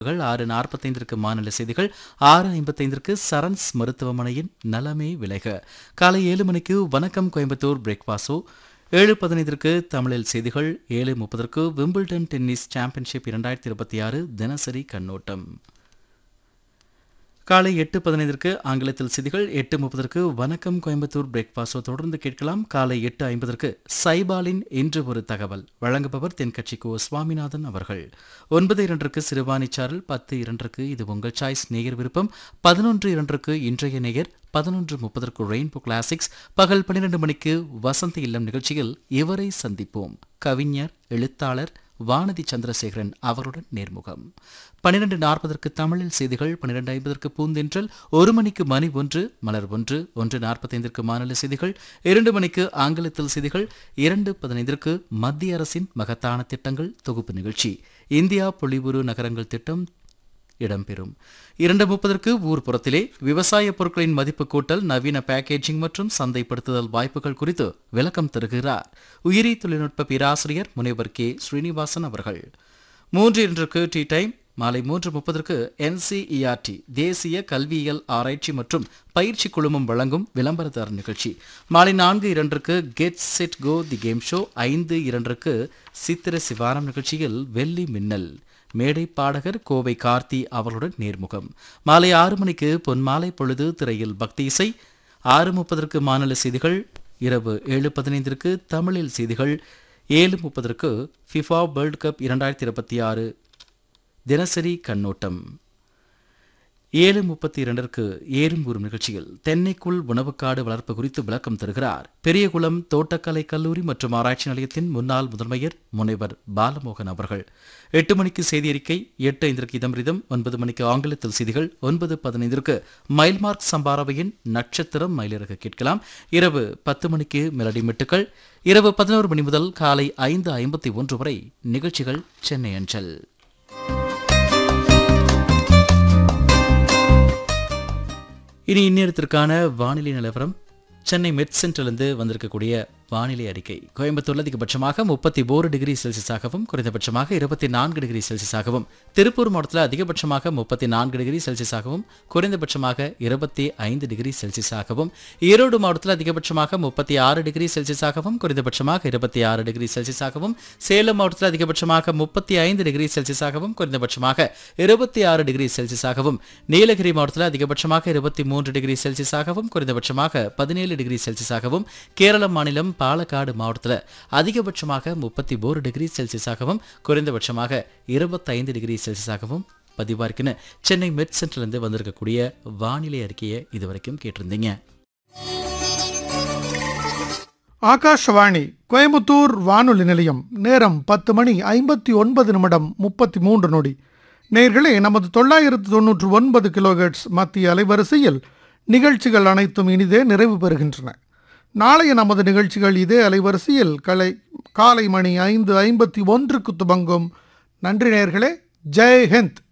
ஆறு நாற்பத்தைந்திற்கு மாநில செய்திகள் ஆறு ஐம்பத்தைந்திற்கு சரண்ஸ் மருத்துவமனையின் நலமே விலக காலை ஏழு மணிக்கு வணக்கம் கோயம்புத்தூர் பிரேக்பாஸோ ஏழு பதினைந்திற்கு தமிழில் செய்திகள் ஏழு முப்பதற்கு விம்பிள்டன் டென்னிஸ் சாம்பியன்ஷிப் இரண்டாயிரத்தி இருபத்தி ஆறு தினசரி கண்ணோட்டம் காலை எட்டு பதினைந்திற்கு ஆங்கிலத்தில் செய்திகள் எட்டு முப்பதற்கு வணக்கம் கோயம்புத்தூர் பிரேக்பாஸ்டோ தொடர்ந்து கேட்கலாம் காலை எட்டு ஐம்பதற்கு சைபாலின் இன்று ஒரு தகவல் வழங்குபவர் தென்கட்சி கோ சுவாமிநாதன் அவர்கள் ஒன்பது இரண்டுக்கு சிறுவாணிச்சாரல் பத்து இரண்டுக்கு இது உங்கள் சாய்ஸ் நேயர் விருப்பம் பதினொன்று இரண்டுக்கு இன்றைய நேயர் பதினொன்று முப்பதற்கு ரெயின்போ கிளாசிக்ஸ் பகல் பன்னிரண்டு மணிக்கு வசந்த இல்லம் நிகழ்ச்சியில் இவரை சந்திப்போம் கவிஞர் எழுத்தாளர் வானதி சந்திரசேகரன் அவருடன் நேர்முகம் பன்னிரண்டு நாற்பதற்கு தமிழில் செய்திகள் பன்னிரண்டு ஐம்பதற்கு பூந்தென்றல் ஒரு மணிக்கு மணி ஒன்று மலர் ஒன்று ஒன்று நாற்பத்தைந்திற்கு மாநில செய்திகள் இரண்டு மணிக்கு ஆங்கிலத்தில் செய்திகள் இரண்டு பதினைந்திற்கு மத்திய அரசின் மகத்தான திட்டங்கள் தொகுப்பு நிகழ்ச்சி இந்தியா பொலிவுறு நகரங்கள் திட்டம் இடம்பெறும் இரண்டு முப்பதற்கு ஊர்ப்புறத்திலே விவசாய பொருட்களின் மதிப்பு கூட்டல் நவீன பேக்கேஜிங் மற்றும் சந்தைப்படுத்துதல் வாய்ப்புகள் குறித்து விளக்கம் தருகிறார் உயிரி தொழில்நுட்ப பேராசிரியர் முனைவர் கே ஸ்ரீனிவாசன் அவர்கள் மூன்று இன்றுக்கு டீ டைம் மாலை மூன்று முப்பதற்கு என்சிஇஆர்டி தேசிய கல்வியியல் ஆராய்ச்சி மற்றும் பயிற்சி குழுமம் வழங்கும் விளம்பரதார் நிகழ்ச்சி மாலை நான்கு இரண்டுக்கு get set go the game show ஐந்து இரண்டுக்கு சித்திர சிவானம் நிகழ்ச்சியில் வெள்ளி மின்னல் மேடை பாடகர் கோவை கார்த்தி அவர்களுடன் நேர்முகம் மாலை ஆறு மணிக்கு பொன்மாலை பொழுது திரையில் பக்தி இசை ஆறு முப்பதற்கு மாநில செய்திகள் இரவு ஏழு பதினைந்திற்கு தமிழில் செய்திகள் ஏழு முப்பதற்கு ஃபிஃபா வேர்ல்ட் கப் இரண்டாயிரத்தி இருபத்தி ஆறு தினசரி கண்ணோட்டம் ஏழு முப்பத்தி இரண்டிற்கு ஏறும் கூறும் நிகழ்ச்சியில் தென்னைக்குள் உணவுக்காடு வளர்ப்பு குறித்து விளக்கம் தருகிறார் பெரியகுளம் தோட்டக்கலை கல்லூரி மற்றும் ஆராய்ச்சி நிலையத்தின் முன்னாள் முதன்மையர் முனைவர் பாலமோகன் அவர்கள் எட்டு மணிக்கு செய்தி அறிக்கை எட்டு ஐந்திற்கு இதம்ரிதம் ஒன்பது மணிக்கு ஆங்கிலத்தில் செய்திகள் ஒன்பது பதினைந்திற்கு மைல்மார்க் சம்பாரவையின் நட்சத்திரம் மயிலிறகு கேட்கலாம் இரவு பத்து மணிக்கு மெலடி மெட்டுக்கள் இரவு பதினோரு மணி முதல் காலை ஐந்து ஐம்பத்தி ஒன்று வரை நிகழ்ச்சிகள் சென்னை அஞ்சல் இனி இந்நேரத்திற்கான வானிலை நிலவரம் சென்னை மெட் சென்றிலிருந்து வந்திருக்கக்கூடிய வானிலை அறிக்கை கோயம்புத்தூர்ல அதிகபட்சமாக முப்பத்தி ஓரு டிகிரி செல்சியஸாகவும் குறைந்தபட்சமாக இருபத்தி நான்கு டிகிரி செல்சியஸாகவும் திருப்பூர் மாவட்டத்தில் அதிகபட்சமாக முப்பத்தி நான்கு டிகிரி செல்சியஸாகவும் குறைந்தபட்சமாக இருபத்தி ஐந்து டிகிரி செல்சியஸாகவும் ஈரோடு மாவட்டத்தில் அதிகபட்சமாக முப்பத்தி ஆறு டிகிரி செல்சியஸாகவும் குறைந்தபட்சமாக இருபத்தி ஆறு டிகிரி செல்சியஸாகவும் சேலம் மாவட்டத்தில் அதிகபட்சமாக முப்பத்தி ஐந்து டிகிரி செல்சியஸாகவும் குறைந்தபட்சமாக இருபத்தி ஆறு டிகிரி செல்சியஸாகவும் நீலகிரி மாவட்டத்தில் அதிகபட்சமாக இருபத்தி மூன்று டிகிரி செல்சியஸாகவும் குறைந்தபட்சமாக பதினேழு டிகிரி செல்சியஸாகவும் கேரள மாநிலம் பாலக்காடு மாவட்டத்தில் அதிகபட்சமாக முப்பத்தி ஓரு டிகிரி செல்சியஸாகவும் குறைந்தபட்சமாக இருபத்தைந்து டிகிரி செல்சியஸாகவும் பதிவாருக்குன்னு சென்னை மெட் சென்டர்லேருந்து வந்திருக்கக்கூடிய வானிலை அறிக்கையை இதுவரைக்கும் கேட்டிருந்தீங்க ஆகாஷவாணி கோயம்புத்தூர் வானொலி நிலையம் நேரம் பத்து மணி ஐம்பத்தி ஒன்பது நிமிடம் முப்பத்தி மூன்று நொடி நேர்களே நமது தொள்ளாயிரத்து தொன்னூற்று ஒன்பது கிலோஹெர்ட்ஸ் மத்திய அலைவரிசையில் நிகழ்ச்சிகள் அனைத்தும் இனிதே நிறைவு பெறுகின்றன நாளைய நமது நிகழ்ச்சிகள் இதே அலைவரிசையில் கலை காலை மணி ஐந்து ஐம்பத்தி ஒன்றுக்கு துவங்கும் நன்றி நேர்களே ஜெய் ஹிந்த்